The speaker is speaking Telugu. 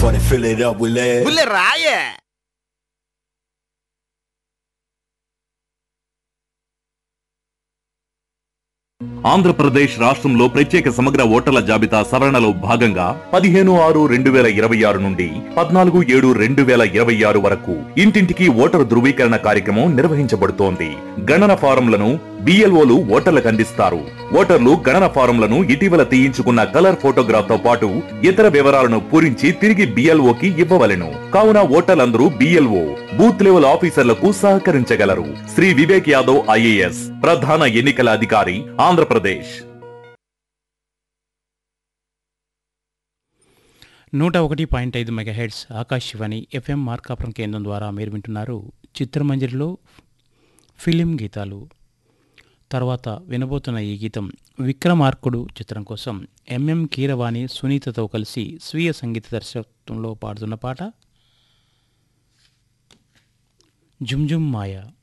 20, fill it up with lead. బుల్లె రాయే ఆంధ్రప్రదేశ్ రాష్ట్రంలో ప్రత్యేక సమగ్ర ఓటర్ల జాబితా సవరణలో భాగంగా పదిహేను ఆరు రెండు వేల ఇరవై ఆరు నుండి పద్నాలుగు ఏడు రెండు వేల ఇరవై ఆరు వరకు ఇంటింటికి ఓటరు ధృవీకరణ కార్యక్రమం నిర్వహించబడుతోంది గణన ఫారంలను బిఎల్ఓలు ఓటర్లకు అందిస్తారు ఓటర్లు గణన ఫారంలను ఇటీవల తీయించుకున్న కలర్ ఫోటోగ్రాఫ్ తో పాటు ఇతర వివరాలను పూరించి తిరిగి బిఎల్ఓకి ఇవ్వవలెను కావున ఓటర్లందరూ బిఎల్ఓ బూత్ లెవెల్ ఆఫీసర్లకు సహకరించగలరు శ్రీ వివేక్ యాదవ్ ఐఏఎస్ ప్రధాన ఎన్నికల అధికారి ఆంధ్రప్రదేశ్ నూట ఒకటి పాయింట్ ఐదు మెగాహెడ్స్ ఆకాశవాణి ఎఫ్ఎం మార్కాపురం కేంద్రం ద్వారా మీరు వింటున్నారు చిత్రమంజరిలో ఫిలిం గీతాలు తర్వాత వినబోతున్న ఈ గీతం విక్రమార్కుడు చిత్రం కోసం ఎంఎం కీరవాణి సునీతతో కలిసి స్వీయ సంగీత దర్శకత్వంలో పాడుతున్న పాట జుమ్ జుమ్ మాయ